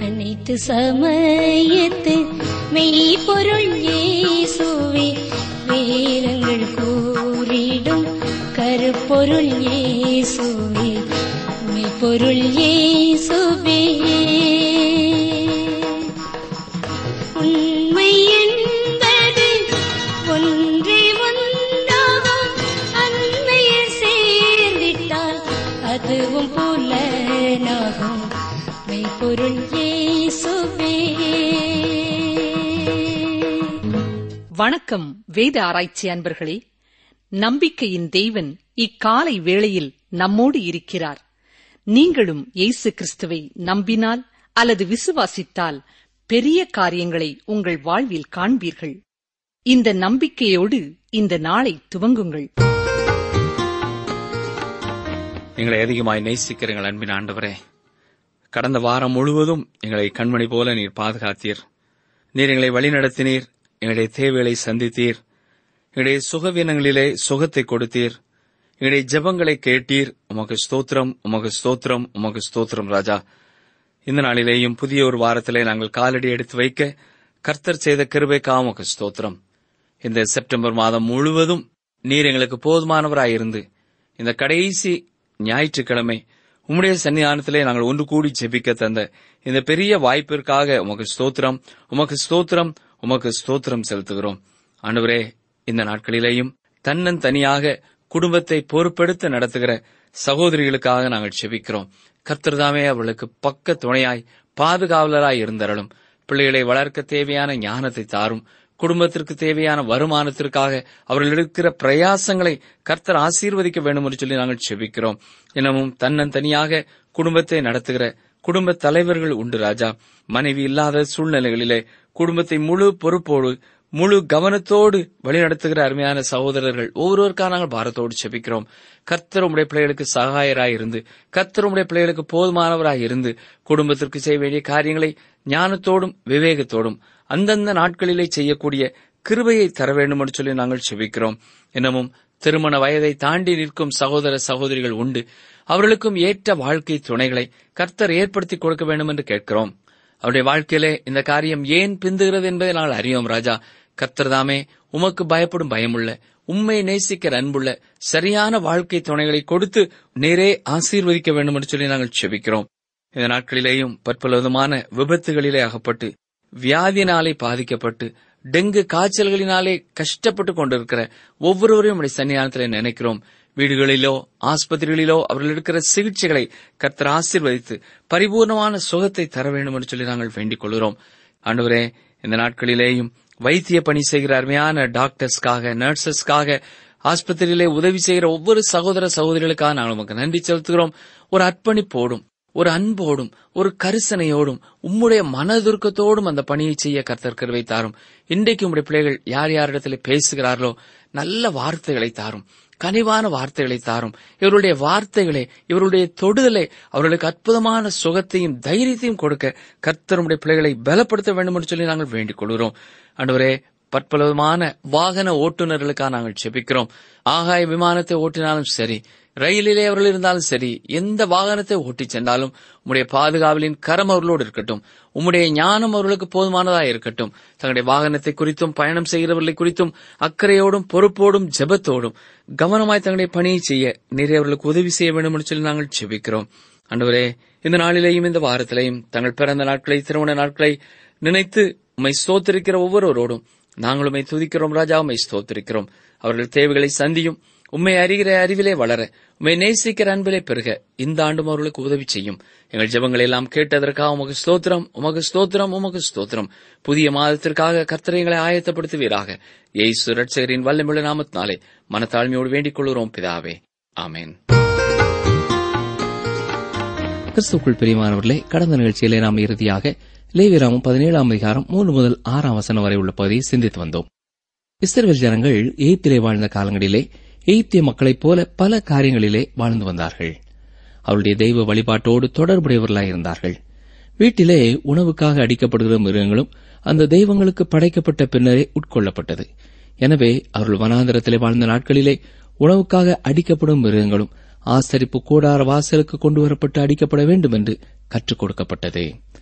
அனைத்து சமயத்து மெய்ப்பொருள் இயேசுவே வேதங்கள் கூறிடும் கருப்பொருள் இயேசுவே மெய்ப்பொருள் இயேசுவே உண்மை என்பது ஒன்றே ஒன்றாகும் அண்மையில் சேர்ந்திட்டால் அதுவும் புலனாகும் மெய்ப்பொருள் இயேசுவே வணக்கம் வேத ஆராய்ச்சி அன்பர்களே நம்பிக்கையின் தேவன் இக்காலை வேளையில் நம்மோடு இருக்கிறார் நீங்களும் இயேசு கிறிஸ்துவை நம்பினால் அல்லது விசுவாசித்தால் பெரிய காரியங்களை உங்கள் வாழ்வில் காண்பீர்கள் இந்த நம்பிக்கையோடு இந்த நாளை துவங்குங்கள் எங்களை அதிகமாய் நேசிக்கிற எங்கள் அன்பின் ஆண்டவரே கடந்த வாரம் முழுவதும் எங்களை கண்மணி போல நீர் பாதுகாத்தீர் நீர் எங்களை வழிநடத்தினீர் எங்களுடைய தேவைகளை சந்தித்தீர் எங்களுடைய சுகவீனங்களிலே சுகத்தை கொடுத்தீர் எங்களுடைய ஜெபங்களை கேட்டீர் உமக்கு ஸ்தோத்திரம் உமக்கு ஸ்தோத்திரம் உமக்கு ஸ்தோத்திரம் ராஜா இந்த நாளிலேயும் புதிய ஒரு வாரத்திலே நாங்கள் காலடி எடுத்து வைக்க கர்த்தர் செய்த கிருபைக்கா உமக்கு ஸ்தோத்திரம் இந்த செப்டம்பர் மாதம் முழுவதும் நீர் எங்களுக்கு போதுமானவராயிருந்து இந்த கடைசி ஞாயிற்றுக்கிழமை உம்முடைய சன்னிதானத்திலே நாங்கள் ஒன்று கூடி ஜெபிக்க தந்த இந்த பெரிய வாய்ப்பிற்காக உமக்கு ஸ்தோத்திரம் உமக்கு ஸ்தோத்திரம் உமக்கு ஸ்தோத்திரம் செலுத்துகிறோம் ஆண்டவரே இந்த நாட்களிலேயும் தன்னன் தனியாக குடும்பத்தை பொறுப்பெடுத்து நடத்துகிற சகோதரிகளுக்காக நாங்கள் செபிக்கிறோம் கர்த்தர்தாமே அவர்களுக்கு பக்க துணையாய் பாதுகாவலராய் இருந்தரலும் பிள்ளைகளை வளர்க்க தேவையான ஞானத்தை தாரும் குடும்பத்திற்கு தேவையான வருமானத்திற்காக அவர்கள் எடுக்கிற பிரயாசங்களை கர்த்தர் ஆசீர்வதிக்க வேண்டும் என்று சொல்லி நாங்கள் செபிக்கிறோம் இன்னமும் தன்னன் தனியாக குடும்பத்தை நடத்துகிற குடும்ப தலைவர்கள் உண்டு ராஜா மனைவி இல்லாத சூழ்நிலைகளிலே குடும்பத்தை முழு பொறுப்போடு முழு கவனத்தோடு வழிநடத்துகிற அருமையான சகோதரர்கள் ஒவ்வொருவருக்காக நாங்கள் பாரத்தோடு செபிக்கிறோம் கர்த்தர் உடைய பிள்ளைகளுக்கு சகாயராய் இருந்து கர்த்தர் உடைய பிள்ளைகளுக்கு போதுமானவராய் இருந்து குடும்பத்திற்கு செய்ய வேண்டிய காரியங்களை ஞானத்தோடும் விவேகத்தோடும் அந்தந்த நாட்களிலே செய்யக்கூடிய கிருபையை தர வேண்டும் என்று சொல்லி நாங்கள் செபிக்கிறோம் இன்னமும் திருமண வயதை தாண்டி நிற்கும் சகோதர சகோதரிகள் உண்டு அவர்களுக்கும் ஏற்ற வாழ்க்கை துணைகளை கர்த்தர் ஏற்படுத்தி கொடுக்க வேண்டும் என்று கேட்கிறோம் அவருடைய வாழ்க்கையிலே இந்த காரியம் ஏன் பிந்துகிறது என்பதை நாங்கள் அறியோம் ராஜா கர்த்தர் தாமே உமக்கு பயப்படும் பயமுள்ள உண்மை நேசிக்கிற அன்புள்ள சரியான வாழ்க்கை துணைகளை கொடுத்து நேரே ஆசீர்வதிக்க வேண்டும் என்று சொல்லி நாங்கள் செபிக்கிறோம் இந்த நாட்களிலேயும் பற்பல விதமான விபத்துகளிலே அகப்பட்டு வியாதியினாலே பாதிக்கப்பட்டு டெங்கு காய்ச்சல்களினாலே கஷ்டப்பட்டு கொண்டிருக்கிற ஒவ்வொருவரையும் உடைய சன்னிதானத்திலே நினைக்கிறோம் வீடுகளிலோ ஆஸ்பத்திரிகளிலோ அவர்கள் இருக்கிற சிகிச்சைகளை கர்த்தர் ஆசீர்வதித்து பரிபூர்ணமான சுகத்தை தர வேண்டும் என்று சொல்லி நாங்கள் வேண்டிக் கொள்கிறோம் ஆண்டவரே இந்த நாட்களிலேயும் வைத்திய பணி செய்கிற அருமையான டாக்டர்ஸ்க்காக நர்சஸ்க்காக ஆஸ்பத்திரியிலே உதவி செய்கிற ஒவ்வொரு சகோதர சகோதரிகளுக்காக நாங்கள் உமக்கு நன்றி செலுத்துகிறோம் ஒரு அர்ப்பணிப்போடும் ஒரு அன்போடும் ஒரு கரிசனையோடும் உம்முடைய மனதுருக்கத்தோடும் அந்த பணியை செய்ய கர்த்தர் கருவை தாரும் இன்றைக்கு உம்முடைய பிள்ளைகள் யார் யாரிடத்தில் பேசுகிறார்களோ நல்ல வார்த்தைகளை தாரும் கனிவான வார்த்தைகளை தாரும் இவருடைய வார்த்தைகளே இவருடைய தொடுதலை அவர்களுக்கு அற்புதமான சுகத்தையும் தைரியத்தையும் கொடுக்க கர்த்தருடைய பிள்ளைகளை பலப்படுத்த வேண்டும் என்று சொல்லி நாங்கள் வேண்டிக் கொள்கிறோம் அன்றுவரே பற்பலவிதமான வாகன ஓட்டுநர்களுக்காக நாங்கள் செபிக்கிறோம் ஆகாய விமானத்தை ஓட்டினாலும் சரி ரயிலிலே அவர்கள் இருந்தாலும் சரி எந்த வாகனத்தை ஓட்டிச் சென்றாலும் உம்முடைய பாதுகாவலின் கரம் அவர்களோடு இருக்கட்டும் உம்முடைய ஞானம் அவர்களுக்கு போதுமானதாக இருக்கட்டும் தங்களுடைய வாகனத்தை குறித்தும் பயணம் செய்கிறவர்களை குறித்தும் அக்கறையோடும் பொறுப்போடும் ஜெபத்தோடும் கவனமாய் தங்களுடைய பணியை செய்ய நிறைய அவர்களுக்கு உதவி செய்ய வேண்டும் என்று சொல்லி நாங்கள் செபிக்கிறோம் அன்றுவரே இந்த நாளிலேயும் இந்த வாரத்திலேயும் தங்கள் பிறந்த நாட்களை திருமண நாட்களை நினைத்து உம்மை ஸ்தோத்திருக்கிற ஒவ்வொருவரோடும் நாங்கள் உம்மை துதிக்கிறோம் ராஜா உம்மை ஸ்தோத்திருக்கிறோம் அவர்கள் தேவைகளை சந்தியும் உம்மை அறிகிற அறிவிலே வளர உம்மை நேசிக்கிற அன்பிலே பெருக இந்த ஆண்டும் அவர்களுக்கு உதவி செய்யும் எங்கள் ஜெபங்களை எல்லாம் கேட்டதற்காக உமக்கு ஸ்தோத்திரம் உமக்கு ஸ்தோத்திரம் உமக்கு ஸ்தோத்திரம் புதிய மாதத்திற்காக கர்த்தரைகளை ஆயத்தப்படுத்துவீராக ஏசு ரட்சகரின் வல்லமிழ நாமத்தினாலே மனத்தாழ்மையோடு வேண்டிக் கொள்கிறோம் பிதாவே ஆமேன் கிறிஸ்துக்குள் பிரியமானவர்களே கடந்த நிகழ்ச்சியிலே நாம் இறுதியாக லேவிராமம் பதினேழாம் அதிகாரம் மூன்று முதல் ஆறாம் வசனம் வரை உள்ள பகுதியை சிந்தித்து வந்தோம் இஸ்ரவேல் ஜனங்கள் எய்த்திலே வாழ்ந்த காலங்களிலே எய்த்திய மக்களைப் போல பல காரியங்களிலே வாழ்ந்து வந்தார்கள் அவருடைய தெய்வ வழிபாட்டோடு தொடர்புடையவர்களாய் இருந்தார்கள் வீட்டிலே உணவுக்காக அடிக்கப்படுகிற மிருகங்களும் அந்த தெய்வங்களுக்கு படைக்கப்பட்ட பின்னரே உட்கொள்ளப்பட்டது எனவே அவர்கள் வனாந்தரத்திலே வாழ்ந்த நாட்களிலே உணவுக்காக அடிக்கப்படும் மிருகங்களும் ஆசரிப்பு கூடார வாசலுக்கு கொண்டு வரப்பட்டு அடிக்கப்பட வேண்டும் என்று கற்றுக் கொடுக்கப்பட்டது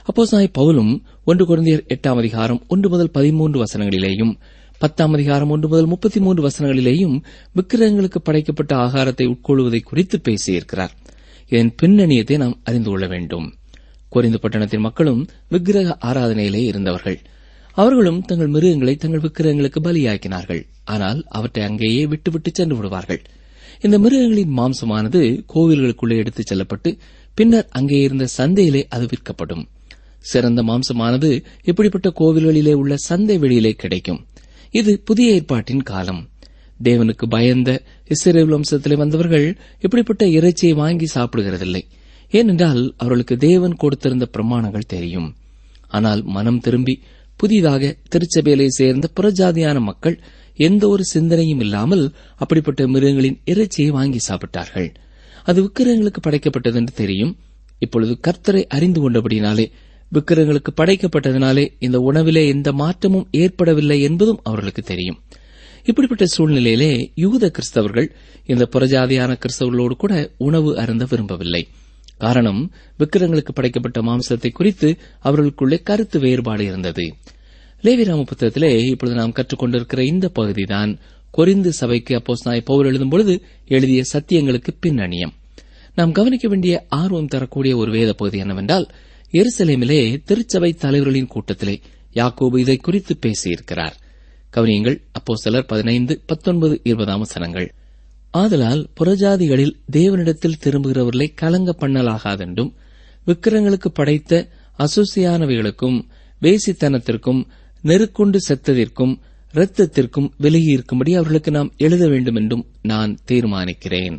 அப்போஸ்தலனாகிய பவுலும் ஒன்று குழந்தையர் எட்டாம் அதிகாரம் ஒன்று முதல் பதிமூன்று வசனங்களிலேயும் பத்தாம் அதிகாரம் ஒன்று முதல் முப்பத்தி மூன்று வசனங்களிலேயும் விக்கிரகங்களுக்கு படைக்கப்பட்ட ஆகாரத்தை உட்கொள்வதை குறித்து பேசியிருக்கிறார் இதன் பின்னணியத்தை நாம் அறிந்து கொள்ள வேண்டும் கொரிந்து பட்டணத்தின் மக்களும் விக்கிரக ஆராதனையிலே இருந்தவர்கள் அவர்களும் தங்கள் மிருகங்களை தங்கள் விக்கிரகங்களுக்கு பலியாக்கினார்கள் ஆனால் அவற்றை அங்கேயே விட்டுவிட்டு சென்று விடுவார்கள் இந்த மிருகங்களின் மாம்சமானது கோவில்களுக்குள்ளே எடுத்துச் செல்லப்பட்டு பின்னர் அங்கே இருந்த சந்தையிலே அது விற்கப்படும் சிறந்த மாம்சமானது இப்படிப்பட்ட கோவில்களிலே உள்ள சந்தை வெளியிலே கிடைக்கும் இது புதிய ஏற்பாட்டின் காலம் தேவனுக்கு பயந்த இஸ்ரேல் வம்சத்திலே வந்தவர்கள் இப்படிப்பட்ட இறைச்சியை வாங்கி சாப்பிடுகிறதில்லை ஏனென்றால் அவர்களுக்கு தேவன் கொடுத்திருந்த பிரமாணங்கள் தெரியும் ஆனால் மனம் திரும்பி புதிதாக திருச்சபையிலே சேர்ந்த புறஜாதியான மக்கள் எந்த ஒரு சிந்தனையும் இல்லாமல் அப்படிப்பட்ட மிருகங்களின் இறைச்சியை வாங்கி சாப்பிட்டார்கள் அது விக்கிரகங்களுக்கு படைக்கப்பட்டது என்று தெரியும் இப்பொழுது கர்த்தரை அறிந்து கொண்டபடினாலே விக்கிரகங்களுக்கு படைக்கப்பட்டதினாலே இந்த உணவிலே எந்த மாற்றமும் ஏற்படவில்லை என்பதும் அவர்களுக்கு தெரியும் இப்படிப்பட்ட சூழ்நிலையிலே யூத கிறிஸ்தவர்கள் இந்த புறஜாதியான கிறிஸ்தவர்களோடு கூட உணவு அருந்த விரும்பவில்லை காரணம் விக்கிரகங்களுக்கு படைக்கப்பட்ட மாம்சத்தை குறித்து அவர்களுக்குள்ளே கருத்து வேறுபாடு இருந்தது லேவிராம புத்தகத்திலே இப்பொழுது நாம் கற்றுக்கொண்டிருக்கிற இந்த பகுதிதான் கொரிந்து சபைக்கு அப்போஸ் நாய் பவுல் எழுதும் பொழுது எழுதிய சத்தியங்களுக்கு பின்னணியம் நாம் கவனிக்க வேண்டிய ஆர்வம் தரக்கூடிய ஒரு வேத பகுதி என்னவென்றால் எருசலேமிலே திருச்சபை தலைவர்களின் கூட்டத்திலே யாக்கோபு இதை குறித்து பேசியிருக்கிறார் கவனியங்கள் அப்போ சிலர் பதினைந்து பத்தொன்பது இருபதாம் வசனங்கள் ஆதலால் புறஜாதிகளில் தேவனிடத்தில் திரும்புகிறவர்களை கலங்க பண்ணலாகாதென்றும் விக்கிரங்களுக்கு படைத்த அசுசியானவைகளுக்கும் வேசித்தனத்திற்கும் நெருக்குண்டு செத்ததிற்கும் இரத்தத்திற்கும் விலகியிருக்கும்படி அவர்களுக்கு நாம் எழுத வேண்டும் என்றும் நான் தீர்மானிக்கிறேன்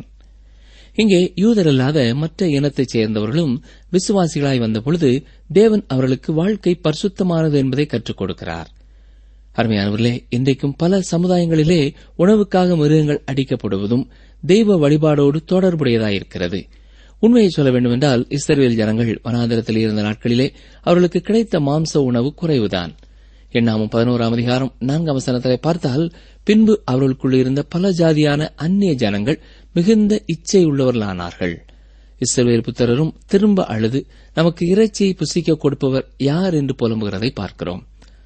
இங்கே யூதரல்லாத மற்ற இனத்தைச் சேர்ந்தவர்களும் விசுவாசிகளாய் வந்தபொழுது தேவன் அவர்களுக்கு வாழ்க்கை பரிசுத்தமானது என்பதை கற்றுக் கொடுக்கிறார் அருமையானவர்களே இன்றைக்கும் பல சமுதாயங்களிலே உணவுக்காக மிருகங்கள் அடிக்கப்படுவதும் தெய்வ வழிபாடோடு தொடர்புடையதாயிருக்கிறது உண்மையை சொல்ல வேண்டுமென்றால் இஸ்ரேல் ஜனங்கள் வனாந்திரத்தில் இருந்த நாட்களிலே அவர்களுக்கு கிடைத்த மாம்ச உணவு குறைவுதான் எண்ணாமும் பதினோராம் அதிகாரம் நான்காம் வசனத்திலே பார்த்தால் பின்பு அவர்களுக்குள் இருந்த பல ஜாதியான அந்நிய ஜனங்கள் மிகுந்த இச்சை உள்ளவர்களானார்கள் இஸ்ரவேல் புத்திரரும் திரும்ப அழுது நமக்கு இறைச்சியை புசிக்க கொடுப்பவர் யார் என்று புலம்புகிறதை பார்க்கிறோம்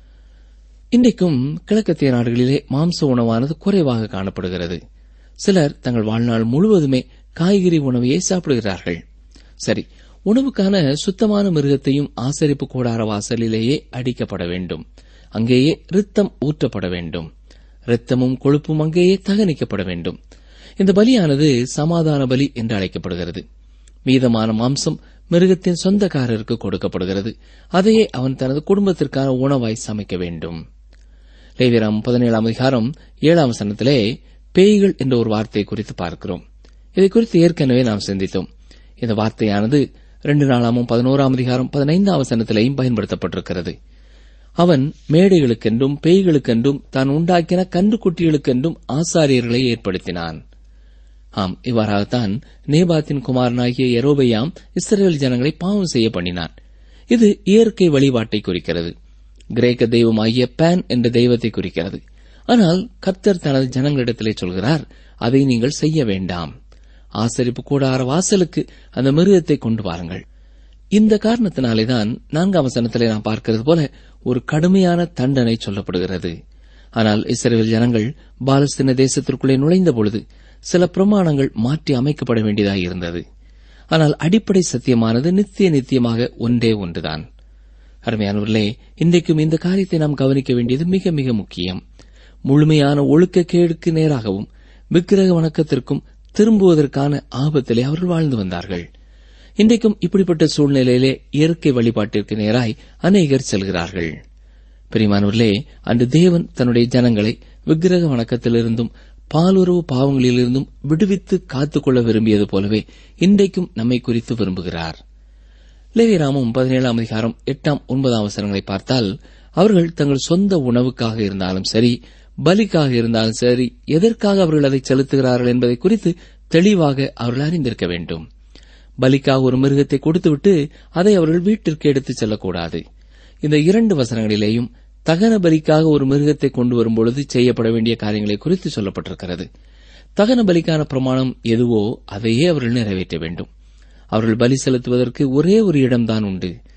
இன்றைக்கும் கிழக்கத்திய நாடுகளிலே மாம்ச உணவானது குறைவாக காணப்படுகிறது சிலர் தங்கள் வாழ்நாள் முழுவதுமே காய்கறி உணவையே சாப்பிடுகிறார்கள் சரி உணவுக்கான சுத்தமான மிருகத்தையும் ஆசரிப்பு கூடார வாசலிலேயே அடிக்கப்பட வேண்டும் அங்கேயே ரித்தம் ஊற்றப்பட வேண்டும் இரத்தமும் கொழுப்பும் அங்கேயே தகனிக்கப்பட வேண்டும் இந்த பலியானது சமாதான பலி என்று அழைக்கப்படுகிறது மீதமான மாம்சம் மிருகத்தின் சொந்தக்காரருக்கு கொடுக்கப்படுகிறது அதையே அவன் தனது குடும்பத்திற்கான உணவாய் சமைக்க வேண்டும் லேவிராம் பதினேழாம் அதிகாரம் ஏழாம் வசனத்திலே பேய்கள் என்ற ஒரு வார்த்தையை குறித்து பார்க்கிறோம் இதை குறித்து ஏற்கனவே நாம் சிந்தித்தோம் இந்த வார்த்தையானது ரெண்டு நாளாமும் பதினோராம் அதிகாரம் பதினைந்தாம் வசனத்திலேயும் பயன்படுத்தப்பட்டிருக்கிறது அவன் மேடைகளுக்கென்றும் பேய்களுக்கென்றும் தான் உண்டாக்கின கன்றுக்குட்டிகளுக்கென்றும் ஆசாரியர்களை ஏற்படுத்தினான் ஆம் இவ்வாறாகத்தான் நேபாத்தின் குமாரனாகிய எரோபையாம் இஸ்ரேல் ஜனங்களை பாவம் செய்ய பண்ணினான் இது இயற்கை வழிபாட்டை குறிக்கிறது கிரேக்க தெய்வமாகிய பேன் என்ற தெய்வத்தை குறிக்கிறது ஆனால் கர்த்தர் தனது ஜனங்களிடத்திலே சொல்கிறார் அதை நீங்கள் செய்ய வேண்டாம் ஆசரிப்பு கூடார வாசலுக்கு அந்த மிருகத்தை கொண்டு வாருங்கள் இந்த காரணத்தினாலேதான் நான்காம் வசனத்திலே நாம் பார்க்கிறது போல ஒரு கடுமையான தண்டனை சொல்லப்படுகிறது ஆனால் இஸ்ரேல் ஜனங்கள் பாலஸ்தீன தேசத்திற்குள்ளே நுழைந்த பொழுது சில பிரமாணங்கள் மாற்றி அமைக்கப்பட வேண்டியதாக இருந்தது ஆனால் அடிப்படை சத்தியமானது நித்திய நித்தியமாக ஒன்றே ஒன்றுதான் அருமையானவர்களே இன்றைக்கும் இந்த காரியத்தை நாம் கவனிக்க வேண்டியது மிக மிக முக்கியம் முழுமையான ஒழுக்கக்கேடுக்கு நேராகவும் விக்கிரக வணக்கத்திற்கும் திரும்புவதற்கான ஆபத்திலே அவர்கள் வாழ்ந்து வந்தார்கள் இன்றைக்கும் இப்படிப்பட்ட சூழ்நிலையிலே இயற்கை வழிபாட்டிற்கு நேராய் அநேகர் செல்கிறார்கள் பிரிமானவர்களே அன்று தேவன் தன்னுடைய ஜனங்களை விக்கிரக வணக்கத்திலிருந்தும் பாலுறவு பாவங்களிலிருந்தும் விடுவித்து காத்துக்கொள்ள விரும்பியது போலவே இன்றைக்கும் நம்மை குறித்து விரும்புகிறார் லேவிராமும் பதினேழாம் அதிகாரம் எட்டாம் ஒன்பதாம் அவசரங்களை பார்த்தால் அவர்கள் தங்கள் சொந்த உணவுக்காக இருந்தாலும் சரி பலிக்காக இருந்தாலும் சரி எதற்காக அவர்கள் அதை செலுத்துகிறார்கள் என்பதை குறித்து தெளிவாக அவர்கள் அறிந்திருக்க வேண்டும் பலிக்காக ஒரு மிருகத்தை கொடுத்துவிட்டு அதை அவர்கள் வீட்டிற்கு எடுத்துச் செல்லக்கூடாது இந்த இரண்டு வசனங்களிலேயும் தகன பலிக்காக ஒரு மிருகத்தை கொண்டு வரும்பொழுது செய்யப்பட வேண்டிய காரியங்களை குறித்து சொல்லப்பட்டிருக்கிறது தகன பலிக்கான பிரமாணம் எதுவோ அதையே அவர்கள் நிறைவேற்ற வேண்டும் அவர்கள் பலி செலுத்துவதற்கு ஒரே ஒரு இடம்தான் உண்டு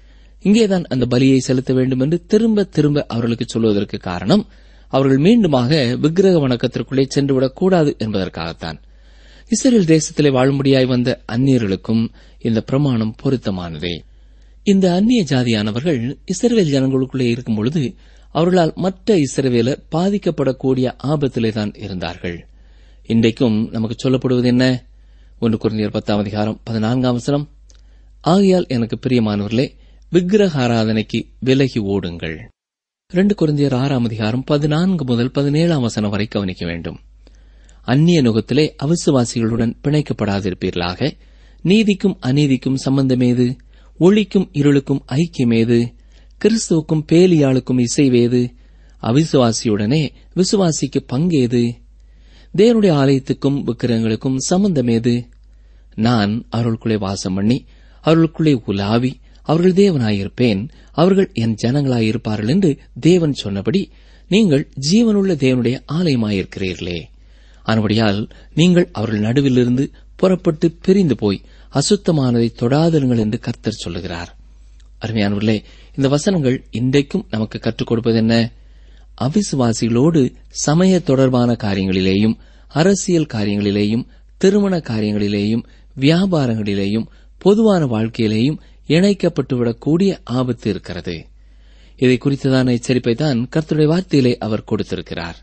இங்கேதான் அந்த பலியை செலுத்த வேண்டும் என்று திரும்ப திரும்ப அவர்களுக்கு சொல்வதற்கு காரணம் அவர்கள் மீண்டுமாக விக்கிரக வணக்கத்திற்குள்ளே சென்றுவிடக் கூடாது என்பதற்காகத்தான் இஸ்ரேல் தேசத்திலே வாழும்படியாய் வந்த அந்நியர்களுக்கும் இந்த பிரமாணம் பொருத்தமானதே இந்த அந்நிய ஜாதியானவர்கள் இஸ்ரேல் ஜனங்களுக்குள்ளே இருக்கும் பொழுது அவர்களால் மற்ற இஸ்ரவேலர் பாதிக்கப்படக்கூடிய ஆபத்திலே தான் இருந்தார்கள் இன்றைக்கும் நமக்கு சொல்லப்படுவது என்ன ஒன்று குறைந்தர் பத்தாம் அதிகாரம் பதினான்காம் வசனம் ஆகையால் எனக்கு பிரியமானவர்களே விக்கிரக ஆராதனைக்கு விலகி ஓடுங்கள் ரெண்டு குறைந்தியர் ஆறாம் அதிகாரம் பதினான்கு முதல் பதினேழாம் வசனம் வரை கவனிக்க வேண்டும் அந்நிய நுகத்திலே அவிசுவாசிகளுடன் பிணைக்கப்படாதிருப்பீர்களாக நீதிக்கும் அநீதிக்கும் சம்பந்தமேது ஒளிக்கும் இருளுக்கும் ஐக்கியமேது கிறிஸ்துவுக்கும் பேலியாளுக்கும் இசைவேது அவிசுவாசியுடனே விசுவாசிக்கு பங்கேது தேவனுடைய ஆலயத்துக்கும் விக்கிரகங்களுக்கும் சம்பந்தமேது நான் அவர்களுக்குள்ளே வாசம் பண்ணி அவர்களுக்குள்ளே உலாவி அவர்கள் தேவனாயிருப்பேன் அவர்கள் என் ஜனங்களாயிருப்பார்கள் என்று தேவன் சொன்னபடி நீங்கள் ஜீவனுள்ள தேவனுடைய ஆலயமாயிருக்கிறீர்களே ஆனபடியால் நீங்கள் அவர்கள் நடுவிலிருந்து புறப்பட்டு பிரிந்து போய் அசுத்தமானதை தொடாதருங்கள் என்று கர்த்தர் சொல்லுகிறார் அருமையானவர்களே இந்த வசனங்கள் இன்றைக்கும் நமக்கு கற்றுக் கொடுப்பது என்ன அவிசுவாசிகளோடு சமய தொடர்பான காரியங்களிலேயும் அரசியல் காரியங்களிலேயும் திருமண காரியங்களிலேயும் வியாபாரங்களிலேயும் பொதுவான வாழ்க்கையிலேயும் இணைக்கப்பட்டுவிடக்கூடிய ஆபத்து இருக்கிறது இதை குறித்ததான எச்சரிப்பை தான் கர்த்தருடைய வார்த்தையிலே அவர் கொடுத்திருக்கிறார்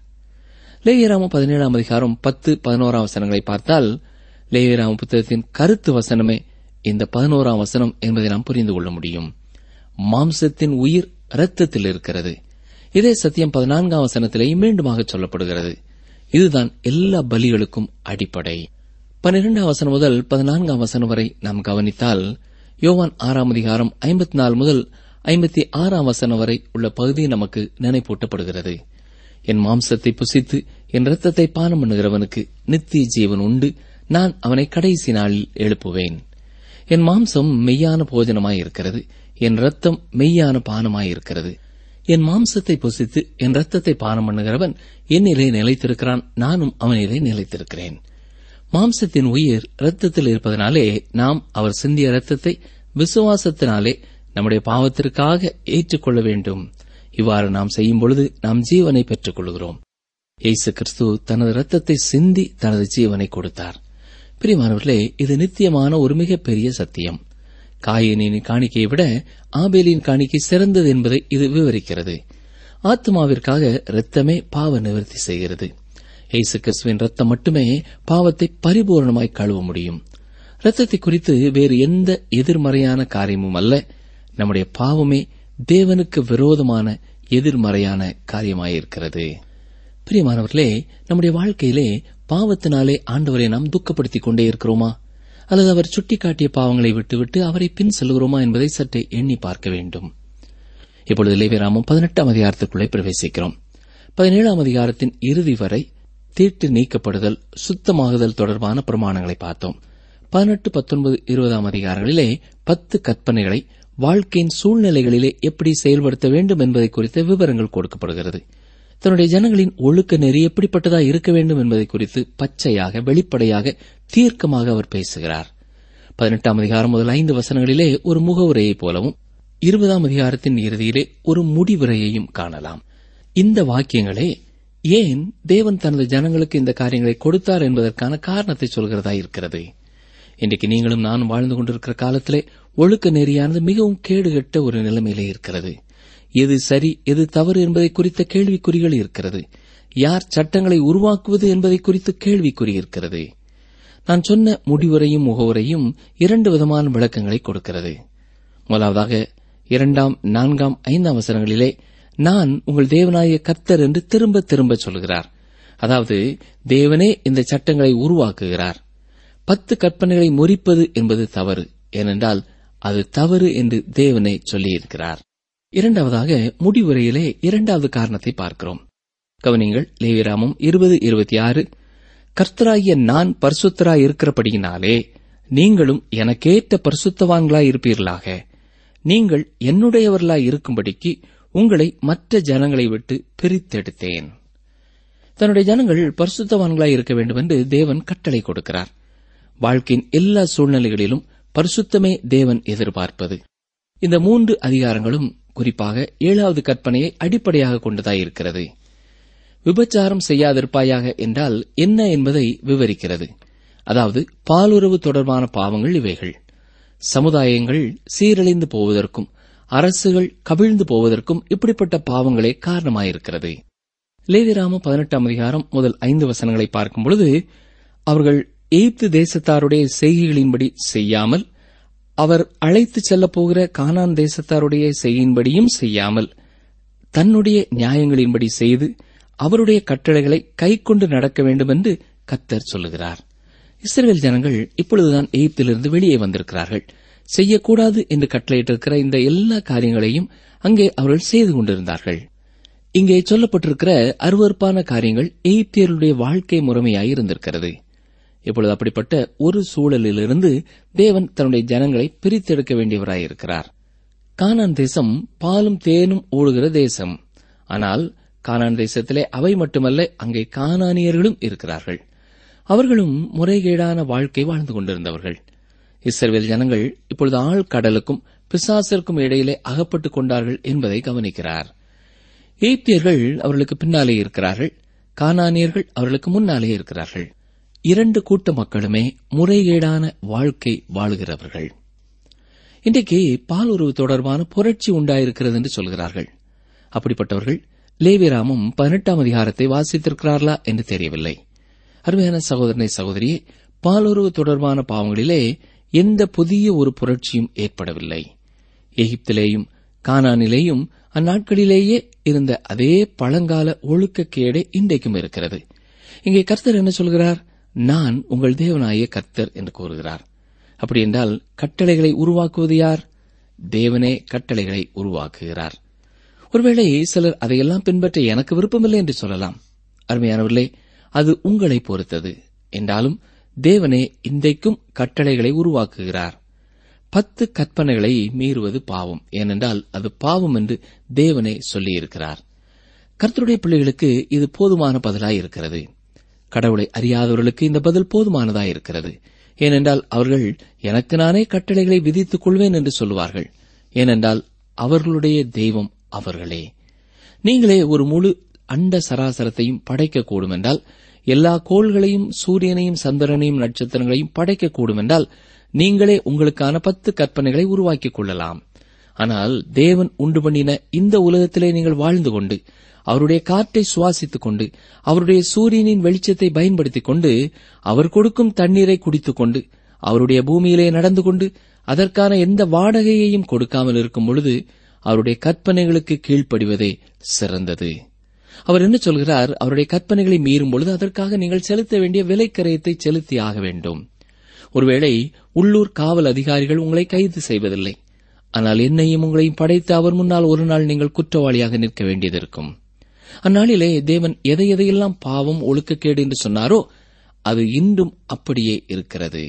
லேயராம பதினேழாம் அதிகாரம் பத்து பதினோராம் வசனங்களை பார்த்தால் லேயராம புத்தகத்தின் கருத்து வசனமே இந்த பதினோராம் வசனம் என்பதை நாம் புரிந்து கொள்ள முடியும் மாம்சத்தின் உயிர் இரத்தத்தில் இருக்கிறது இதே சத்தியம் பதினான்காம் வசனத்திலேயும் மீண்டுமாக சொல்லப்படுகிறது இதுதான் எல்லா பலிகளுக்கும் அடிப்படை பன்னிரெண்டாம் வசனம் முதல் பதினான்காம் வசனம் வரை நாம் கவனித்தால் யோவான் ஆறாம் அதிகாரம் ஐம்பத்தி நாலு முதல் ஐம்பத்தி ஆறாம் வசனம் வரை உள்ள பகுதி நமக்கு நினைப்பூட்டப்படுகிறது என் மாம்சத்தை புசித்து என் இரத்தத்தை பானம் பண்ணுகிறவனுக்கு நித்திய ஜீவன் உண்டு நான் அவனை கடைசி நாளில் எழுப்புவேன் என் மாம்சம் மெய்யான போஜனமாயிருக்கிறது என் ரத்தம் மெய்யான பானமாயிருக்கிறது என் மாம்சத்தை புசித்து என் ரத்தத்தை பானம் பண்ணுகிறவன் என்னிலே நிலைத்திருக்கிறான் நானும் அவனிலே நிலைத்திருக்கிறேன் மாம்சத்தின் உயிர் இரத்தத்தில் இருப்பதனாலே நாம் அவர் சிந்திய இரத்தத்தை விசுவாசத்தினாலே நம்முடைய பாவத்திற்காக ஏற்றுக்கொள்ள வேண்டும் இவ்வாறு நாம் செய்யும் பொழுது நாம் ஜீவனை பெற்றுக் கொள்கிறோம் இயேசு கிறிஸ்து தனது இரத்தத்தை சிந்தி தனது ஜீவனை கொடுத்தார் பிரியமானவர்களே இது நித்தியமான ஒரு மிகப்பெரிய சத்தியம் காயினின் காணிக்கையை விட ஆபேலின் காணிக்கை சிறந்தது என்பதை இது விவரிக்கிறது ஆத்மாவிற்காக இரத்தமே பாவ நிவர்த்தி செய்கிறது இயேசு கிறிஸ்துவின் ரத்தம் மட்டுமே பாவத்தை பரிபூர்ணமாய் கழுவ முடியும் ரத்தத்தை குறித்து வேறு எந்த எதிர்மறையான காரியமும் அல்ல நம்முடைய பாவமே தேவனுக்கு விரோதமான எதிர்மறையான காரியமாயிருக்கிறது பிரியமானவர்களே நம்முடைய வாழ்க்கையிலே பாவத்தினாலே ஆண்டவரை நாம் துக்கப்படுத்திக் கொண்டே இருக்கிறோமா அல்லது அவர் சுட்டிக்காட்டிய பாவங்களை விட்டுவிட்டு அவரை பின் செல்கிறோமா என்பதை சற்றே எண்ணி பார்க்க வேண்டும் இப்பொழுது லேவிராமம் பதினெட்டாம் அதிகாரத்திற்குள்ளே பிரவேசிக்கிறோம் பதினேழாம் அதிகாரத்தின் இறுதி வரை தீட்டு நீக்கப்படுதல் சுத்தமாகுதல் தொடர்பான பிரமாணங்களை பார்த்தோம் பதினெட்டு பத்தொன்பது இருபதாம் அதிகாரங்களிலே பத்து கற்பனைகளை வாழ்க்கையின் சூழ்நிலைகளிலே எப்படி செயல்படுத்த வேண்டும் என்பதை குறித்த விவரங்கள் கொடுக்கப்படுகிறது தன்னுடைய ஜனங்களின் ஒழுக்க நெறி எப்படிப்பட்டதா இருக்க வேண்டும் என்பதை குறித்து பச்சையாக வெளிப்படையாக தீர்க்கமாக அவர் பேசுகிறார் பதினெட்டாம் அதிகாரம் முதல் ஐந்து வசனங்களிலே ஒரு முகவுரையைப் போலவும் இருபதாம் அதிகாரத்தின் இறுதியிலே ஒரு முடிவுரையையும் காணலாம் இந்த வாக்கியங்களே ஏன் தேவன் தனது ஜனங்களுக்கு இந்த காரியங்களை கொடுத்தார் என்பதற்கான காரணத்தை சொல்கிறதா இருக்கிறது இன்றைக்கு நீங்களும் நானும் வாழ்ந்து கொண்டிருக்கிற காலத்திலே ஒழுக்க நெறியானது மிகவும் கேடுகட்ட ஒரு நிலைமையிலே இருக்கிறது எது சரி எது தவறு என்பதை குறித்த கேள்விக்குறிகள் இருக்கிறது யார் சட்டங்களை உருவாக்குவது என்பதை குறித்து கேள்விக்குறி இருக்கிறது நான் சொன்ன முடிவுரையும் முகவுரையும் இரண்டு விதமான விளக்கங்களை கொடுக்கிறது முதலாவதாக இரண்டாம் நான்காம் ஐந்தாம் அவசரங்களிலே நான் உங்கள் தேவனாய கர்த்தர் என்று திரும்ப திரும்ப சொல்கிறார் அதாவது தேவனே இந்த சட்டங்களை உருவாக்குகிறார் பத்து கற்பனைகளை முறிப்பது என்பது தவறு ஏனென்றால் அது தவறு என்று தேவனே சொல்லியிருக்கிறார் இரண்டாவதாக முடிவுரையிலே இரண்டாவது காரணத்தை பார்க்கிறோம் கவனிங்கள் லேவிராமம் இருபது இருபத்தி ஆறு கர்த்தராகிய நான் பரிசுத்தராய் இருக்கிறபடியினாலே நீங்களும் எனக்கேற்ற பரிசுத்தவான்களாய் இருப்பீர்களாக நீங்கள் என்னுடையவர்களாய் இருக்கும்படிக்கு உங்களை மற்ற ஜனங்களை விட்டு பிரித்தெடுத்தேன் தன்னுடைய ஜனங்கள் பரிசுத்தவான்களாய் இருக்க வேண்டும் என்று தேவன் கட்டளை கொடுக்கிறார் வாழ்க்கையின் எல்லா சூழ்நிலைகளிலும் பரிசுத்தமே தேவன் எதிர்பார்ப்பது இந்த மூன்று அதிகாரங்களும் குறிப்பாக ஏழாவது கற்பனையை அடிப்படையாக கொண்டதாயிருக்கிறது விபச்சாரம் செய்யாதிருப்பாயாக என்றால் என்ன என்பதை விவரிக்கிறது அதாவது பாலுறவு தொடர்பான பாவங்கள் இவைகள் சமுதாயங்கள் சீரழிந்து போவதற்கும் அரசுகள் கவிழ்ந்து போவதற்கும் இப்படிப்பட்ட பாவங்களே காரணமாயிருக்கிறது லேவிராம பதினெட்டாம் அதிகாரம் முதல் ஐந்து வசனங்களை பார்க்கும் பொழுது அவர்கள் எய்ப்து தேசத்தாருடைய செய்கைகளின்படி செய்யாமல் அவர் அழைத்துச் செல்லப் போகிற கானான் தேசத்தாருடைய செய்கையின்படியும் செய்யாமல் தன்னுடைய நியாயங்களின்படி செய்து அவருடைய கட்டளைகளை கைக்கொண்டு நடக்க வேண்டும் என்று கத்தர் சொல்லுகிறார் இஸ்ரேல் ஜனங்கள் இப்பொழுதுதான் எகிப்திலிருந்து வெளியே வந்திருக்கிறார்கள் செய்யக்கூடாது என்று கட்டளையிட்டிருக்கிற இந்த எல்லா காரியங்களையும் அங்கே அவர்கள் செய்து கொண்டிருந்தார்கள் இங்கே சொல்லப்பட்டிருக்கிற அருவறுப்பான காரியங்கள் எகிப்தியர்களுடைய வாழ்க்கை முறைமையாய் இருந்திருக்கிறது இப்பொழுது அப்படிப்பட்ட ஒரு சூழலிலிருந்து தேவன் தன்னுடைய ஜனங்களை பிரித்தெடுக்க வேண்டியவராயிருக்கிறார் கானான் தேசம் பாலும் தேனும் ஓடுகிற தேசம் ஆனால் கானான் தேசத்திலே அவை மட்டுமல்ல அங்கே கானானியர்களும் இருக்கிறார்கள் அவர்களும் முறைகேடான வாழ்க்கை வாழ்ந்து கொண்டிருந்தவர்கள் இஸ்ரவேல் ஜனங்கள் இப்பொழுது ஆழ்கடலுக்கும் பிசாசிற்கும் இடையிலே அகப்பட்டுக் கொண்டார்கள் என்பதை கவனிக்கிறார் எய்ப்தியர்கள் அவர்களுக்கு பின்னாலே இருக்கிறார்கள் கானானியர்கள் அவர்களுக்கு முன்னாலே இருக்கிறார்கள் இரண்டு கூட்ட மக்களுமே முறைகேடான வாழ்க்கை வாழுகிறவர்கள் இன்றைக்கு பாலுறவு தொடர்பான புரட்சி உண்டாயிருக்கிறது என்று சொல்கிறார்கள் அப்படிப்பட்டவர்கள் லேவிராமும் பதினெட்டாம் அதிகாரத்தை வாசித்திருக்கிறார்களா என்று தெரியவில்லை அருமையான சகோதரனை சகோதரியே பாலுறவு தொடர்பான பாவங்களிலே எந்த புதிய ஒரு புரட்சியும் ஏற்படவில்லை எகிப்திலேயும் கானானிலேயும் அந்நாட்களிலேயே இருந்த அதே பழங்கால ஒழுக்கக்கேடே இன்றைக்கும் இருக்கிறது இங்கே கர்த்தர் என்ன சொல்கிறார் நான் உங்கள் தேவனாய கர்த்தர் என்று கூறுகிறார் அப்படி என்றால் கட்டளைகளை உருவாக்குவது யார் தேவனே கட்டளைகளை உருவாக்குகிறார் ஒருவேளை சிலர் அதையெல்லாம் பின்பற்ற எனக்கு விருப்பமில்லை என்று சொல்லலாம் அருமையானவர்களே அது உங்களை பொறுத்தது என்றாலும் தேவனே இன்றைக்கும் கட்டளைகளை உருவாக்குகிறார் பத்து கற்பனைகளை மீறுவது பாவம் ஏனென்றால் அது பாவம் என்று தேவனே சொல்லியிருக்கிறார் கர்த்தருடைய பிள்ளைகளுக்கு இது போதுமான பதிலாய் இருக்கிறது கடவுளை அறியாதவர்களுக்கு இந்த பதில் போதுமானதாய் இருக்கிறது ஏனென்றால் அவர்கள் எனக்கு நானே கட்டளைகளை விதித்துக் கொள்வேன் என்று சொல்லுவார்கள் ஏனென்றால் அவர்களுடைய தெய்வம் அவர்களே நீங்களே ஒரு முழு அண்ட சராசரத்தையும் படைக்கக்கூடும் என்றால் எல்லா கோள்களையும் சூரியனையும் சந்திரனையும் நட்சத்திரங்களையும் படைக்கக்கூடும் என்றால் நீங்களே உங்களுக்கான பத்து கற்பனைகளை உருவாக்கிக் கொள்ளலாம் ஆனால் தேவன் உண்டு பண்ணின இந்த உலகத்திலே நீங்கள் வாழ்ந்து கொண்டு அவருடைய காற்றை சுவாசித்துக் கொண்டு அவருடைய சூரியனின் வெளிச்சத்தை பயன்படுத்திக் கொண்டு அவர் கொடுக்கும் தண்ணீரை குடித்துக் கொண்டு அவருடைய பூமியிலே நடந்து கொண்டு அதற்கான எந்த வாடகையையும் கொடுக்காமல் இருக்கும் பொழுது அவருடைய கற்பனைகளுக்கு கீழ்ப்படிவதே சிறந்தது அவர் என்ன சொல்கிறார் அவருடைய கற்பனைகளை மீறும் பொழுது அதற்காக நீங்கள் செலுத்த வேண்டிய விலைக்கரையத்தை செலுத்தி ஆக வேண்டும் ஒருவேளை உள்ளூர் காவல் அதிகாரிகள் உங்களை கைது செய்வதில்லை ஆனால் என்னையும் உங்களையும் படைத்து அவர் முன்னால் ஒரு நாள் நீங்கள் குற்றவாளியாக நிற்க வேண்டியதிருக்கும் அந்நாளிலே தேவன் எதை எதையெல்லாம் பாவம் ஒழுக்கக்கேடு என்று சொன்னாரோ அது இன்றும் அப்படியே இருக்கிறது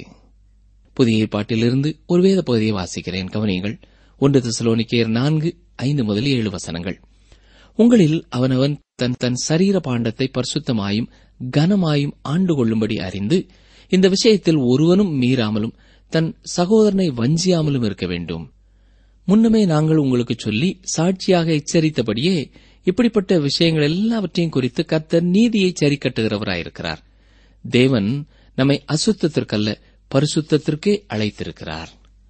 புதிய ஏற்பாட்டிலிருந்து ஒரு வேத பகுதியை வாசிக்கிறேன் கவனியுங்கள் ஒன்று திசலோனிக்கேயர் நான்கு ஐந்து முதல் ஏழு வசனங்கள் உங்களில் அவனவன் தன் தன் சரீர பாண்டத்தை பரிசுத்தமாயும் கனமாயும் ஆண்டு கொள்ளும்படி அறிந்து இந்த விஷயத்தில் ஒருவனும் மீறாமலும் தன் சகோதரனை வஞ்சியாமலும் இருக்க வேண்டும் முன்னமே நாங்கள் உங்களுக்கு சொல்லி சாட்சியாக எச்சரித்தபடியே இப்படிப்பட்ட விஷயங்கள் எல்லாவற்றையும் குறித்து கர்த்தர் நீதியை சரிக்கட்டுகிறவராயிருக்கிறார் தேவன் நம்மை அசுத்தத்திற்கல்ல பரிசுத்தத்திற்கே அழைத்திருக்கிறார்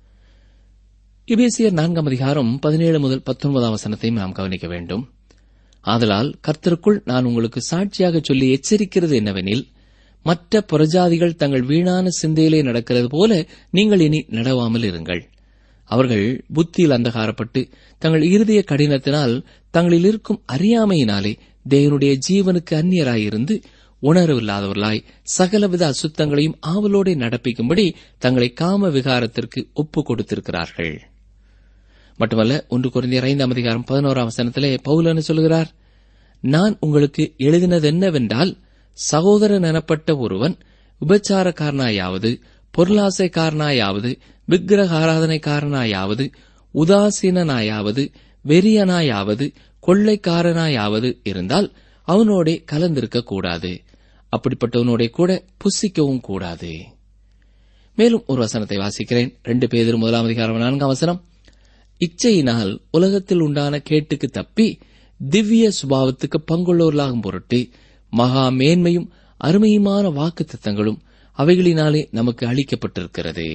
இபேசியர் நான்காம் அதிகாரம் பதினேழு முதல் பத்தொன்பதாம் வசனத்தையும் நாம் கவனிக்க வேண்டும் ஆதலால் கர்த்தருக்குள் நான் உங்களுக்கு சாட்சியாக சொல்லி எச்சரிக்கிறது என்னவெனில் மற்ற புறஜாதிகள் தங்கள் வீணான சிந்தையிலே நடக்கிறது போல நீங்கள் இனி நடவாமல் இருங்கள் அவர்கள் புத்தியில் அந்தகாரப்பட்டு தங்கள் இருதய கடினத்தினால் தங்களில் இருக்கும் அறியாமையினாலே தேவனுடைய ஜீவனுக்கு அந்நியராயிருந்து உணர்வில்லாதவர்களாய் சகலவித அசுத்தங்களையும் ஆவலோടെ நடப்பிக்கும்படி தங்களை காம விகாரத்திற்கு ஒப்புக் கொடுத்திருக்கிறார்கள் மட்டுமல்ல ஒன்று குறைந்த ஐந்தாம் அதிகாரம் பதினோராம் வசனத்திலே பவுலன்னு சொல்கிறார் நான் உங்களுக்கு எழுதினது என்னவென்றால் சகோதரன் எனப்பட்ட ஒருவன் விபச்சாரக்காரனாயாவது பொருளாசைக்காரனாயாவது விக்கிரக ஆராதனைக்காரனாயாவது உதாசீனனாயாவது வெறியனாயாவது கொள்ளைக்காரனாயாவது இருந்தால் அவனோடே கலந்திருக்க கூடாது அப்படிப்பட்டவனோட கூட புசிக்கவும் கூடாது மேலும் ஒரு வசனத்தை வாசிக்கிறேன் ரெண்டு பேர் முதலாம் அதிகாரம் நான்காம் வசனம் இச்சையினால் உலகத்தில் உண்டான கேட்டுக்கு தப்பி திவ்ய சுபாவத்துக்கு பங்குள்ளவர்களாகும் பொருட்டு மகா மேன்மையும் அருமையுமான வாக்கு தத்தங்களும் அவைகளினாலே நமக்கு அளிக்கப்பட்டிருக்கிறது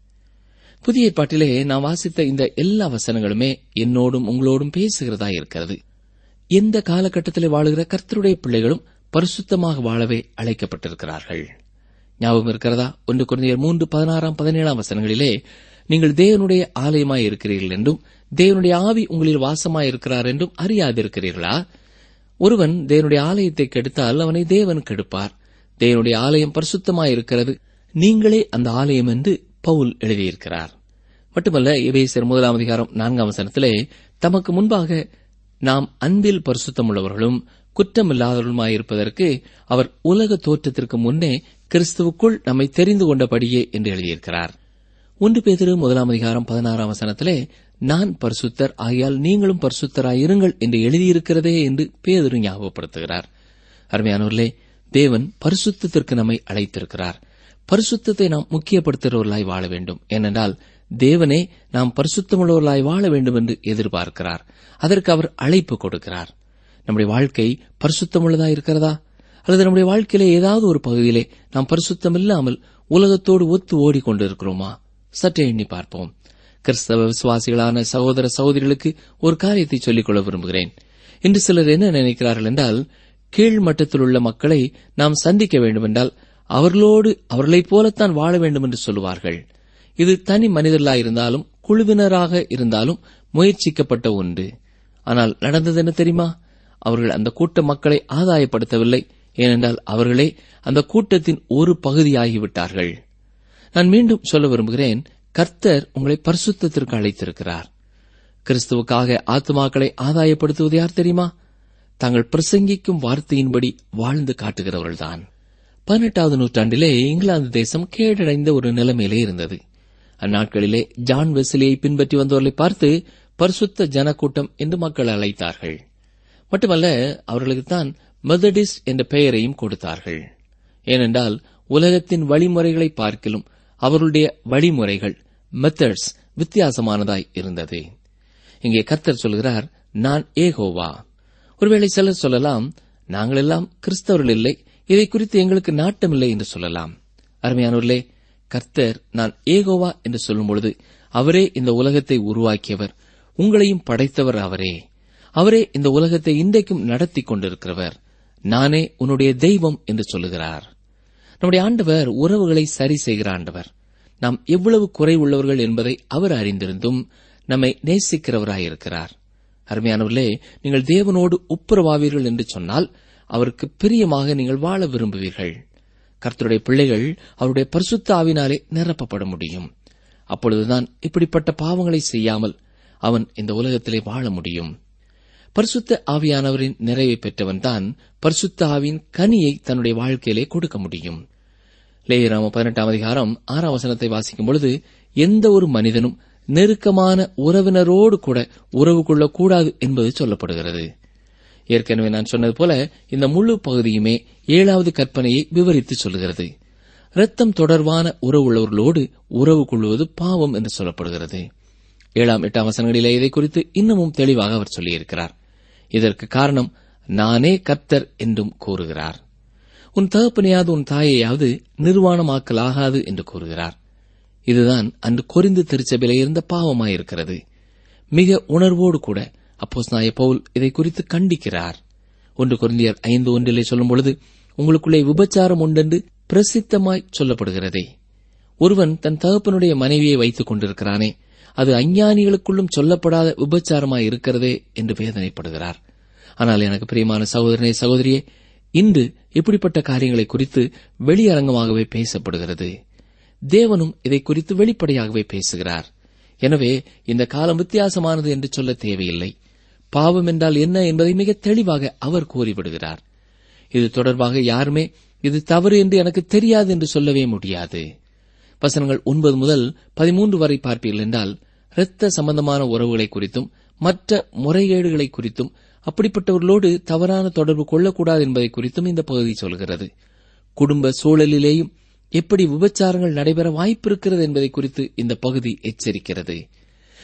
புதிய ஏற்பாட்டிலே நான் வாசித்த இந்த எல்லா வசனங்களுமே என்னோடும் உங்களோடும் பேசுகிறதா இருக்கிறது எந்த காலகட்டத்தில் வாழுகிற கர்த்தருடைய பிள்ளைகளும் பரிசுத்தமாக வாழவே அழைக்கப்பட்டிருக்கிறார்கள் ஞாபகம் இருக்கிறதா ஒன்று குழந்தையர் மூன்று பதினாறாம் பதினேழாம் வசனங்களிலே நீங்கள் தேவனுடைய ஆலயமாய் இருக்கிறீர்கள் என்றும் தேவனுடைய ஆவி உங்களில் வாசமாய் இருக்கிறார் என்றும் அறியாதிருக்கிறீர்களா ஒருவன் தேவனுடைய ஆலயத்தை கெடுத்தால் அவனை தேவன் கெடுப்பார் தேவனுடைய ஆலயம் பரிசுத்தமாய் இருக்கிறது நீங்களே அந்த ஆலயம் என்று பவுல் எழுதியிருக்கிறார் மட்டுமல்ல எபேசர் முதலாம் அதிகாரம் நான்காம் வசனத்திலே தமக்கு முன்பாக நாம் அன்பில் பரிசுத்தமுள்ளவர்களும் குற்றமில்லாதவர்களுமாயிருப்பதற்கு அவர் உலக தோற்றத்திற்கு முன்னே கிறிஸ்துவுக்குள் நம்மை தெரிந்து கொண்டபடியே என்று எழுதியிருக்கிறார் ஒன்று பேதிரு முதலாம் அதிகாரம் பதினாறாம் வசனத்திலே நான் பரிசுத்தர் ஆகையால் நீங்களும் பரிசுத்தராயிருங்கள் என்று எழுதியிருக்கிறதே என்று பேதிரு ஞாபகப்படுத்துகிறார் அருமையானவர்களே தேவன் பரிசுத்தத்திற்கு நம்மை அழைத்திருக்கிறார் பரிசுத்தத்தை நாம் முக்கியப்படுத்துகிறவர்களாய் வாழ வேண்டும் ஏனென்றால் தேவனே நாம் பரிசுத்தமுள்ளவர்களாய் வாழ வேண்டும் என்று எதிர்பார்க்கிறார் அதற்கு அவர் அழைப்பு கொடுக்கிறார் நம்முடைய வாழ்க்கை பரிசுத்தமுள்ளதா இருக்கிறதா அல்லது நம்முடைய வாழ்க்கையிலே ஏதாவது ஒரு பகுதியிலே நாம் பரிசுத்தம் இல்லாமல் உலகத்தோடு ஒத்து ஓடிக்கொண்டிருக்கிறோமா சற்றே எண்ணி பார்ப்போம் கிறிஸ்தவ விசுவாசிகளான சகோதர சகோதரிகளுக்கு ஒரு காரியத்தை சொல்லிக்கொள்ள விரும்புகிறேன் இன்று சிலர் என்ன நினைக்கிறார்கள் என்றால் கீழ் மட்டத்தில் உள்ள மக்களை நாம் சந்திக்க வேண்டுமென்றால் அவர்களோடு அவர்களைப் போலத்தான் வாழ வேண்டும் என்று சொல்லுவார்கள் இது தனி மனிதர்களாயிருந்தாலும் குழுவினராக இருந்தாலும் முயற்சிக்கப்பட்ட ஒன்று ஆனால் நடந்தது என்ன தெரியுமா அவர்கள் அந்த கூட்ட மக்களை ஆதாயப்படுத்தவில்லை ஏனென்றால் அவர்களே அந்த கூட்டத்தின் ஒரு பகுதியாகிவிட்டார்கள் நான் மீண்டும் சொல்ல விரும்புகிறேன் கர்த்தர் உங்களை பரிசுத்தத்திற்கு அழைத்திருக்கிறார் கிறிஸ்துவுக்காக ஆத்துமாக்களை ஆதாயப்படுத்துவது யார் தெரியுமா தாங்கள் பிரசங்கிக்கும் வார்த்தையின்படி வாழ்ந்து காட்டுகிறவர்கள்தான் பதினெட்டாவது நூற்றாண்டிலே இங்கிலாந்து தேசம் கேடடைந்த ஒரு நிலைமையிலே இருந்தது அந்நாட்களிலே ஜான் வெஸ்லியை பின்பற்றி வந்தவர்களை பார்த்து பரிசுத்த ஜனக்கூட்டம் என்று மக்கள் அழைத்தார்கள் மட்டுமல்ல அவர்களுக்குத்தான் மெதடிஸ் என்ற பெயரையும் கொடுத்தார்கள் ஏனென்றால் உலகத்தின் வழிமுறைகளை பார்க்கிலும் அவர்களுடைய வழிமுறைகள் மெத்தட்ஸ் வித்தியாசமானதாய் இருந்தது இங்கே கர்த்தர் சொல்கிறார் நான் ஏகோவா ஒருவேளை சிலர் சொல்லலாம் நாங்கள் எல்லாம் கிறிஸ்தவர்கள் இல்லை இதை குறித்து எங்களுக்கு நாட்டமில்லை என்று சொல்லலாம் அருமையானவர்களே கர்த்தர் நான் ஏகோவா என்று சொல்லும் பொழுது அவரே இந்த உலகத்தை உருவாக்கியவர் உங்களையும் படைத்தவர் அவரே அவரே இந்த உலகத்தை இன்றைக்கும் நடத்தி கொண்டிருக்கிறவர் நானே உன்னுடைய தெய்வம் என்று சொல்லுகிறார் நம்முடைய ஆண்டவர் உறவுகளை சரி செய்கிற ஆண்டவர் நாம் எவ்வளவு குறை உள்ளவர்கள் என்பதை அவர் அறிந்திருந்தும் நம்மை நேசிக்கிறவராயிருக்கிறார் அருமையானவர்களே நீங்கள் தேவனோடு ஒப்புரவாவீர்கள் என்று சொன்னால் அவருக்கு பிரியமாக நீங்கள் வாழ விரும்புவீர்கள் கர்த்தருடைய பிள்ளைகள் அவருடைய பரிசுத்த ஆவினாலே நிரப்பப்பட முடியும் அப்பொழுதுதான் இப்படிப்பட்ட பாவங்களை செய்யாமல் அவன் இந்த உலகத்திலே வாழ முடியும் பரிசுத்த ஆவியானவரின் நிறைவை பெற்றவன்தான் பரிசுத்த ஆவியின் கனியை தன்னுடைய வாழ்க்கையிலே கொடுக்க முடியும் லேயராம பதினெட்டாம் அதிகாரம் ஆறாம் வசனத்தை வாசிக்கும் பொழுது எந்த ஒரு மனிதனும் நெருக்கமான உறவினரோடு கூட உறவு கொள்ளக்கூடாது என்பது சொல்லப்படுகிறது ஏற்கனவே நான் சொன்னது போல இந்த முழு பகுதியுமே ஏழாவது கற்பனையை விவரித்து சொல்லுகிறது இரத்தம் தொடர்பான உறவு உள்ளவர்களோடு உறவு கொள்வது பாவம் என்று சொல்லப்படுகிறது ஏழாம் எட்டாம் வசனங்களிலே இதை குறித்து இன்னமும் தெளிவாக அவர் சொல்லியிருக்கிறார் இதற்கு காரணம் நானே கர்த்தர் என்றும் கூறுகிறார் உன் தகப்பனையாவது உன் தாயையாவது நிர்வாணமாக்கலாகாது என்று கூறுகிறார் இதுதான் அன்று கொரிந்து திருச்சபையிலே இருந்த பாவமாயிருக்கிறது மிக உணர்வோடு கூட அப்போஸ் நாய பவுல் இதை குறித்து கண்டிக்கிறார் ஒன்று கொரிந்தியர் ஐந்து ஒன்றிலே சொல்லும் பொழுது உங்களுக்குள்ளே விபச்சாரம் உண்டென்று பிரசித்தமாய் சொல்லப்படுகிறதே ஒருவன் தன் தகப்பனுடைய மனைவியை வைத்துக் கொண்டிருக்கிறானே அது அஞ்ஞானிகளுக்குள்ளும் சொல்லப்படாத விபச்சாரமாய் இருக்கிறதே என்று வேதனைப்படுகிறார் ஆனால் எனக்கு பிரியமான சகோதரனே சகோதரியே இன்று இப்படிப்பட்ட காரியங்களை குறித்து வெளியரங்கமாகவே பேசப்படுகிறது தேவனும் இதை குறித்து வெளிப்படையாகவே பேசுகிறார் எனவே இந்த காலம் வித்தியாசமானது என்று சொல்ல தேவையில்லை பாவம் என்றால் என்ன என்பதை மிக தெளிவாக அவர் கூறிவிடுகிறார் இது தொடர்பாக யாருமே இது தவறு என்று எனக்கு தெரியாது என்று சொல்லவே முடியாது வசனங்கள் ஒன்பது முதல் பதிமூன்று வரை பார்ப்பீர்கள் என்றால் இரத்த சம்பந்தமான உறவுகளை குறித்தும் மற்ற முறைகேடுகளை குறித்தும் அப்படிப்பட்டவர்களோடு தவறான தொடர்பு கொள்ளக்கூடாது என்பதை குறித்தும் இந்த பகுதி சொல்கிறது குடும்ப சூழலிலேயும் எப்படி விபச்சாரங்கள் நடைபெற வாய்ப்பிருக்கிறது என்பதை குறித்து இந்த பகுதி எச்சரிக்கிறது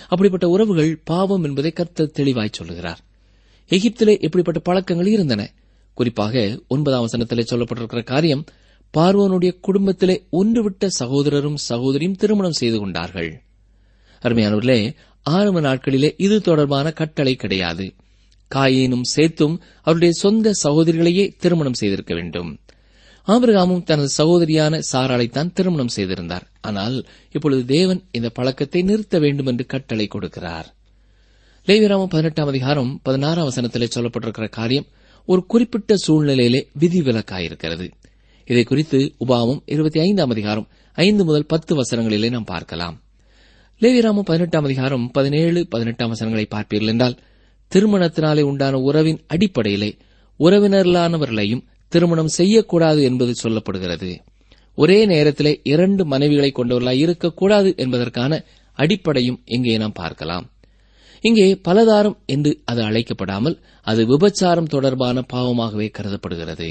அப்படிப்பட்ட உறவுகள் பாவம் என்பதை கர்த்தர் தெளிவாய் சொல்லுகிறார் எகிப்திலே இப்படிப்பட்ட பழக்கங்கள் இருந்தன குறிப்பாக ஒன்பதாம் வசனத்திலே சொல்லப்பட்டிருக்கிற காரியம் பார்வோனுடைய குடும்பத்திலே ஒன்றுவிட்ட சகோதரரும் சகோதரியும் திருமணம் செய்து கொண்டார்கள் அருமையானவர்களே ஆரம்ப நாட்களிலே இது தொடர்பான கட்டளை கிடையாது காயினும் சேத்தும் அவருடைய சொந்த சகோதரிகளையே திருமணம் செய்திருக்க வேண்டும் ஆபிரகாமும் தனது சகோதரியான சாராளைத்தான் திருமணம் செய்திருந்தார் ஆனால் இப்பொழுது தேவன் இந்த பழக்கத்தை நிறுத்த வேண்டும் என்று கட்டளை கொடுக்கிறார் லேவிராமம் பதினெட்டாம் அதிகாரம் பதினாறாம் வசனத்திலே சொல்லப்பட்டிருக்கிற காரியம் ஒரு குறிப்பிட்ட சூழ்நிலையிலே விதிவிலக்காயிருக்கிறது இதை குறித்து உபாவம் இருபத்தி ஐந்தாம் அதிகாரம் ஐந்து முதல் பத்து வசனங்களிலே நாம் பார்க்கலாம் லேவிராமம் பதினெட்டாம் அதிகாரம் பதினேழு பதினெட்டாம் வசனங்களை பார்ப்பீர்கள் என்றால் திருமணத்தினாலே உண்டான உறவின் அடிப்படையிலே உறவினர்களானவர்களையும் திருமணம் செய்யக்கூடாது என்பது சொல்லப்படுகிறது ஒரே நேரத்திலே இரண்டு மனைவிகளை கொண்டவர்களாய் இருக்கக்கூடாது என்பதற்கான அடிப்படையும் இங்கே நாம் பார்க்கலாம் இங்கே பலதாரம் என்று அது அழைக்கப்படாமல் அது விபச்சாரம் தொடர்பான பாவமாகவே கருதப்படுகிறது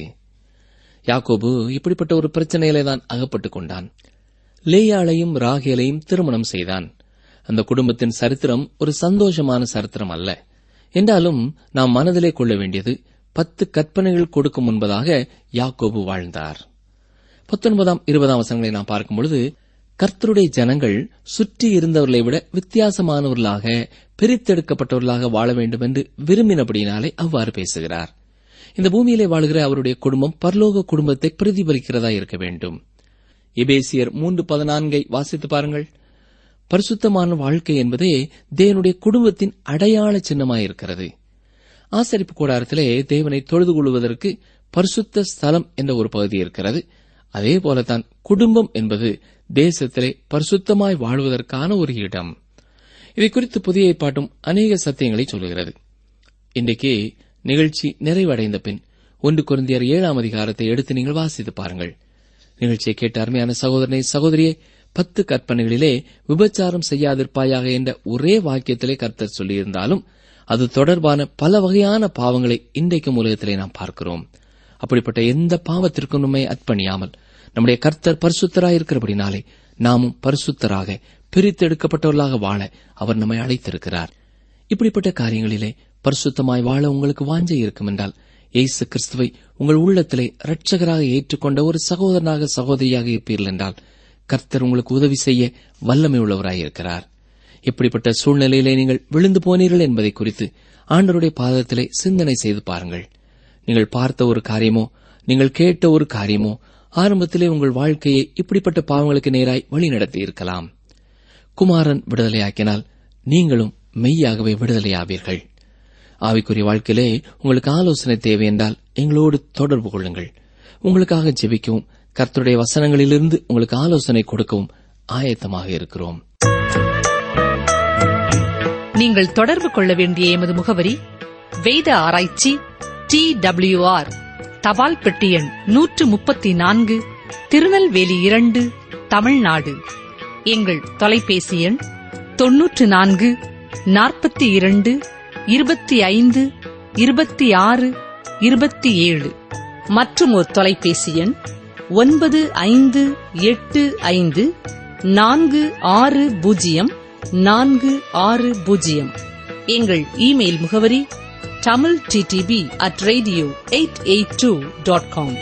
யாக்கோபு இப்படிப்பட்ட ஒரு பிரச்சனையிலே தான் அகப்பட்டுக் கொண்டான் லேயாளையும் ராகேலையும் திருமணம் செய்தான் அந்த குடும்பத்தின் சரித்திரம் ஒரு சந்தோஷமான சரித்திரம் அல்ல என்றாலும் நாம் மனதிலே கொள்ள வேண்டியது பத்து கற்பனைகள் கொடுக்கும் முன்பதாக யாக்கோபு வாழ்ந்தார் பத்தொன்பதாம் இருபதாம் வசனங்களை நாம் பார்க்கும் பொழுது கர்த்தருடைய ஜனங்கள் சுற்றி இருந்தவர்களை விட வித்தியாசமானவர்களாக பிரித்தெடுக்கப்பட்டவர்களாக வாழ வேண்டும் என்று விரும்பினபடியினாலே அவ்வாறு பேசுகிறார் இந்த பூமியிலே வாழுகிற அவருடைய குடும்பம் பரலோக குடும்பத்தை பிரதிபலிக்கிறதா இருக்க வேண்டும் எபேசியர் மூன்று பதினான்கை வாசித்து பாருங்கள் பரிசுத்தமான வாழ்க்கை என்பதே தேவனுடைய குடும்பத்தின் அடையாள சின்னமாயிருக்கிறது ஆசரிப்பு கூடாரத்திலே தேவனை தொழுது கொள்வதற்கு பரிசுத்த ஸ்தலம் என்ற ஒரு பகுதி இருக்கிறது அதே போலத்தான் குடும்பம் என்பது தேசத்திலே பரிசுத்தமாய் வாழ்வதற்கான ஒரு இடம் இதை குறித்து புதிய ஏற்பாட்டும் அநேக சத்தியங்களை சொல்லுகிறது இன்றைக்கு நிகழ்ச்சி நிறைவடைந்த பின் ஒன்று குருந்தியர் ஏழாம் அதிகாரத்தை எடுத்து நீங்கள் வாசித்து பாருங்கள் நிகழ்ச்சியை கேட்ட அருமையான சகோதரனை சகோதரியே பத்து கற்பனைகளிலே விபச்சாரம் செய்யாதிருப்பாயாக என்ற ஒரே வாக்கியத்திலே கர்த்தர் சொல்லியிருந்தாலும் அது தொடர்பான பல வகையான பாவங்களை இன்றைக்கும் உலகத்திலே நாம் பார்க்கிறோம் அப்படிப்பட்ட எந்த பாவத்திற்கும் நம்மை அர்ப்பணியாமல் நம்முடைய கர்த்தர் பரிசுத்தராயிருக்கிறபடினாலே நாமும் பரிசுத்தராக பிரித்தெடுக்கப்பட்டவர்களாக வாழ அவர் நம்மை அழைத்திருக்கிறார் இப்படிப்பட்ட காரியங்களிலே பரிசுத்தமாய் வாழ உங்களுக்கு வாஞ்சை இருக்கும் என்றால் இயேசு கிறிஸ்துவை உங்கள் உள்ளத்திலே இரட்சகராக ஏற்றுக்கொண்ட ஒரு சகோதரனாக சகோதரியாக இருப்பீர்கள் என்றால் கர்த்தர் உங்களுக்கு உதவி செய்ய வல்லமை உள்ளவராயிருக்கிறார் இப்படிப்பட்ட சூழ்நிலையிலே நீங்கள் விழுந்து போனீர்கள் என்பதை குறித்து ஆண்டருடைய பாதத்திலே சிந்தனை செய்து பாருங்கள் நீங்கள் பார்த்த ஒரு காரியமோ நீங்கள் கேட்ட ஒரு காரியமோ ஆரம்பத்திலே உங்கள் வாழ்க்கையை இப்படிப்பட்ட பாவங்களுக்கு நேராய் வழிநடத்தி இருக்கலாம் குமாரன் விடுதலையாக்கினால் நீங்களும் மெய்யாகவே விடுதலையாவீர்கள் ஆவிக்குரிய வாழ்க்கையிலே உங்களுக்கு ஆலோசனை தேவை என்றால் எங்களோடு தொடர்பு கொள்ளுங்கள் உங்களுக்காக ஜெபிக்கவும் கர்த்தருடைய வசனங்களிலிருந்து உங்களுக்கு ஆலோசனை கொடுக்கவும் ஆயத்தமாக இருக்கிறோம் நீங்கள் தொடர்பு கொள்ள வேண்டிய எமது முகவரி வேத ஆராய்ச்சி டி ஆர் தபால் பெட்டி எண் நூற்று முப்பத்தி நான்கு திருநெல்வேலி இரண்டு தமிழ்நாடு எங்கள் தொலைபேசி எண் தொன்னூற்று நான்கு நாற்பத்தி இரண்டு இருபத்தி ஐந்து இருபத்தி ஆறு இருபத்தி ஏழு மற்றும் ஒரு தொலைபேசி எண் ஒன்பது ஐந்து எட்டு ஐந்து நான்கு ஆறு பூஜ்ஜியம் நான்கு ஆறு பூஜ்ஜியம் எங்கள் இமெயில் முகவரி Tamil DTP at radio eight eight two dot com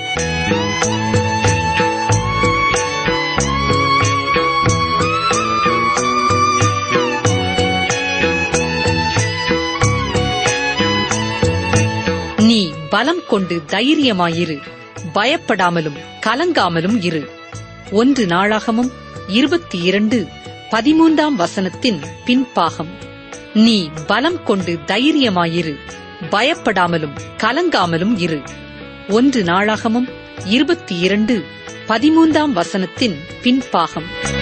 நீ பலம் கொண்டு தைரியமாயிரு பயப்படாமலும் கலங்காமலும் இரு ஒன்று நாளாகமும் இருபத்தி இரண்டு பதிமூன்றாம் வசனத்தின் பின்பாகம் நீ பலம் கொண்டு தைரியமாயிரு பயப்படாமலும் கலங்காமலும் இரு ஒன்று நாளாகமும் இருபத்தி இரண்டு பதிமூன்றாம் வசனத்தின் பின்பாகம்